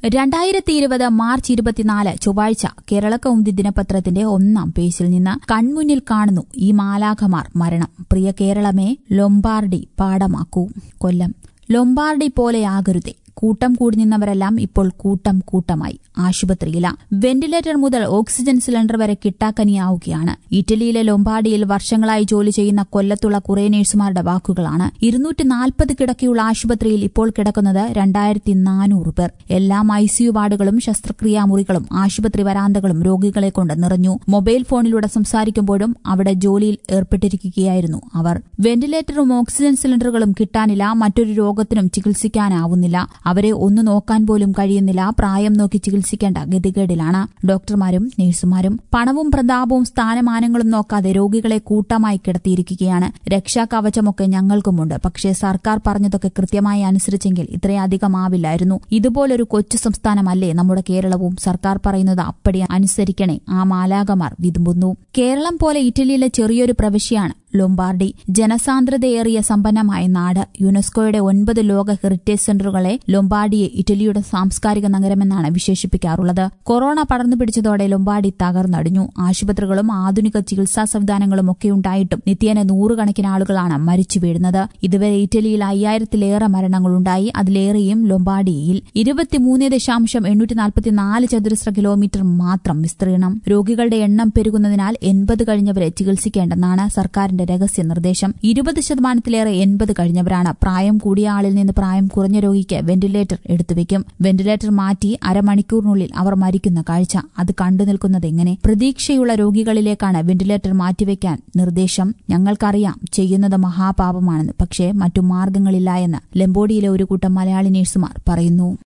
രണ്ടായിരത്തി ഇരുപത് മാർച്ച് ഇരുപത്തിനാല് ചൊവ്വാഴ്ച കേരള കൗമുദി ദിനപത്രത്തിന്റെ ഒന്നാം പേജിൽ നിന്ന് കൺമുന്നിൽ കാണുന്നു ഈ മാലാഖമാർ മരണം പ്രിയ കേരളമേ ലൊംബാർഡി പാടമാക്കൂ കൊല്ലം ലൊംബാർഡി പോലെയാകരുതേ കൂട്ടം കൂടി നിന്നവരെല്ലാം ഇപ്പോൾ കൂട്ടം കൂട്ടമായി ആശുപത്രിയില വെന്റിലേറ്റർ മുതൽ ഓക്സിജൻ സിലിണ്ടർ വരെ കിട്ടാക്കനിയാവുകയാണ് ഇറ്റലിയിലെ ലൊംബാഡിയിൽ വർഷങ്ങളായി ജോലി ചെയ്യുന്ന കൊല്ലത്തുള്ള കുറെ നഴ്സുമാരുടെ വാക്കുകളാണ് ഇരുന്നൂറ്റി നാൽപ്പത് കിടക്കയുള്ള ആശുപത്രിയിൽ ഇപ്പോൾ കിടക്കുന്നത് രണ്ടായിരത്തി നാനൂറ് പേർ എല്ലാം ഐസിയു വാർഡുകളും ശസ്ത്രക്രിയാ മുറികളും ആശുപത്രി വരാന്തകളും രോഗികളെ കൊണ്ട് നിറഞ്ഞു മൊബൈൽ ഫോണിലൂടെ സംസാരിക്കുമ്പോഴും അവിടെ ജോലിയിൽ ഏർപ്പെട്ടിരിക്കുകയായിരുന്നു അവർ വെന്റിലേറ്ററും ഓക്സിജൻ സിലിണ്ടറുകളും കിട്ടാനില്ല മറ്റൊരു രോഗത്തിനും ചികിത്സിക്കാനാവുന്നില്ല അവരെ ഒന്ന് നോക്കാൻ പോലും കഴിയുന്നില്ല പ്രായം നോക്കി ചികിത്സിക്കേണ്ട ഗതികേടിലാണ് ഡോക്ടർമാരും നഴ്സുമാരും പണവും പ്രതാപവും സ്ഥാനമാനങ്ങളും നോക്കാതെ രോഗികളെ കൂട്ടമായി കിടത്തിയിരിക്കുകയാണ് രക്ഷാകവചമൊക്കെ ഞങ്ങൾക്കുമുണ്ട് പക്ഷേ സർക്കാർ പറഞ്ഞതൊക്കെ കൃത്യമായി അനുസരിച്ചെങ്കിൽ ഇത്രയധികം ആവില്ലായിരുന്നു ഇതുപോലൊരു കൊച്ചു സംസ്ഥാനമല്ലേ നമ്മുടെ കേരളവും സർക്കാർ പറയുന്നത് അപ്പടി അനുസരിക്കണേ ആ മാലാകമാർ വിതുമ്പുന്നു കേരളം പോലെ ഇറ്റലിയിലെ ചെറിയൊരു പ്രവിശ്യയാണ് ലൊംബാർഡി ജനസാന്ദ്രതയേറിയ സമ്പന്നമായ നാട് യുനെസ്കോയുടെ ഒൻപത് ലോക ഹെറിറ്റേജ് സെന്ററുകളെ ലൊംബാർഡിയെ ഇറ്റലിയുടെ സാംസ്കാരിക നഗരമെന്നാണ് വിശേഷിപ്പിക്കാറുള്ളത് കൊറോണ പടർന്നു പിടിച്ചതോടെ ലൊംബാർഡി തകർന്നടിഞ്ഞു ആശുപത്രികളും ആധുനിക ചികിത്സാ സംവിധാനങ്ങളും ഒക്കെ ഉണ്ടായിട്ടും നിത്യേന നൂറുകണക്കിന് ആളുകളാണ് മരിച്ചു വീഴുന്നത് ഇതുവരെ ഇറ്റലിയിൽ അയ്യായിരത്തിലേറെ മരണങ്ങളുണ്ടായി അതിലേറെയും ലൊംബാർഡിയിൽ ഇരുപത്തിമൂന്ന് ദശാംശം എണ്ണൂറ്റി നാൽപ്പത്തിനാല് ചതുരശ്ര കിലോമീറ്റർ മാത്രം വിസ്തീർണം രോഗികളുടെ എണ്ണം പെരുകുന്നതിനാൽ എൺപത് കഴിഞ്ഞവരെ ചികിത്സിക്കേണ്ടെന്നാണ് സർക്കാരിന്റെ രഹസ്യ നിർദ്ദേശം ഇരുപത് ശതമാനത്തിലേറെ എൺപത് കഴിഞ്ഞവരാണ് പ്രായം കൂടിയ ആളിൽ നിന്ന് പ്രായം കുറഞ്ഞ രോഗിക്ക് വെന്റിലേറ്റർ എടുത്തുവെക്കും വെന്റിലേറ്റർ മാറ്റി അരമണിക്കൂറിനുള്ളിൽ അവർ മരിക്കുന്ന കാഴ്ച അത് കണ്ടു നിൽക്കുന്നത് എങ്ങനെ പ്രതീക്ഷയുള്ള രോഗികളിലേക്കാണ് വെന്റിലേറ്റർ മാറ്റിവെക്കാൻ നിർദ്ദേശം ഞങ്ങൾക്കറിയാം ചെയ്യുന്നത് മഹാപാപമാണെന്ന് പക്ഷേ മറ്റു മാർഗങ്ങളില്ല എന്ന് ലംബോഡിയിലെ ഒരു കൂട്ടം മലയാളി നഴ്സുമാർ പറയുന്നു